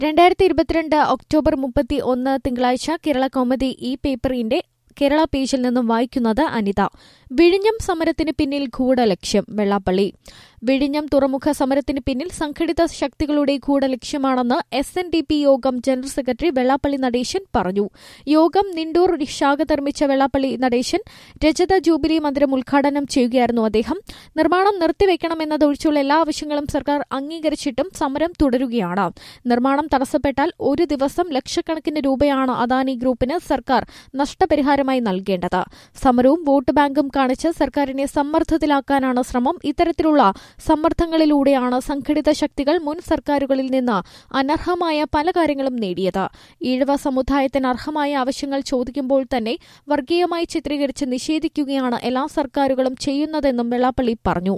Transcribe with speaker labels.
Speaker 1: രണ്ടായിരത്തി ഇരുപത്തിരണ്ട് ഒക്ടോബർ മുപ്പത്തി ഒന്ന് തിങ്കളാഴ്ച കേരള കൗമുദി ഈ പേപ്പറിന്റെ കേരള പേജിൽ നിന്നും വായിക്കുന്നത് അനിത വിഴിഞ്ഞം സമരത്തിന് പിന്നിൽ ഗൂഢലക്ഷ്യം വെള്ളാപ്പള്ളി വിഴിഞ്ഞം തുറമുഖ സമരത്തിന് പിന്നിൽ സംഘടിത ശക്തികളുടെ ഗൂഢലക്ഷ്യമാണെന്ന് എസ് എൻ ഡി പി യോഗം ജനറൽ സെക്രട്ടറി വെള്ളാപ്പള്ളി നടേശൻ പറഞ്ഞു യോഗം നിണ്ടൂർ ശാഖ നിർമ്മിച്ച വെള്ളാപ്പള്ളി നടേശൻ രജത ജൂബിലി മന്ദിരം ഉദ്ഘാടനം ചെയ്യുകയായിരുന്നു അദ്ദേഹം നിർമ്മാണം നിർത്തിവെക്കണമെന്നതൊഴിച്ചുള്ള എല്ലാ ആവശ്യങ്ങളും സർക്കാർ അംഗീകരിച്ചിട്ടും സമരം തുടരുകയാണ് നിർമ്മാണം തടസ്സപ്പെട്ടാൽ ഒരു ദിവസം ലക്ഷക്കണക്കിന് രൂപയാണ് അദാനി ഗ്രൂപ്പിന് സർക്കാർ നഷ്ടപരിഹാരമായി നൽകേണ്ടത് സമരവും വോട്ട് ബാങ്കും കാണിച്ച് സർക്കാരിനെ സമ്മർദ്ദത്തിലാക്കാനാണ് ശ്രമം ഇത്തരത്തിലുള്ള സമ്മർദ്ദങ്ങളിലൂടെയാണ് സംഘടിത ശക്തികൾ മുൻ സർക്കാരുകളിൽ നിന്ന് അനർഹമായ പല കാര്യങ്ങളും നേടിയത് ഈഴവ സമുദായത്തിന് അർഹമായ ആവശ്യങ്ങൾ ചോദിക്കുമ്പോൾ തന്നെ വർഗീയമായി ചിത്രീകരിച്ച് നിഷേധിക്കുകയാണ് എല്ലാ സർക്കാരുകളും ചെയ്യുന്നതെന്നും വെള്ളാപ്പള്ളി പറഞ്ഞു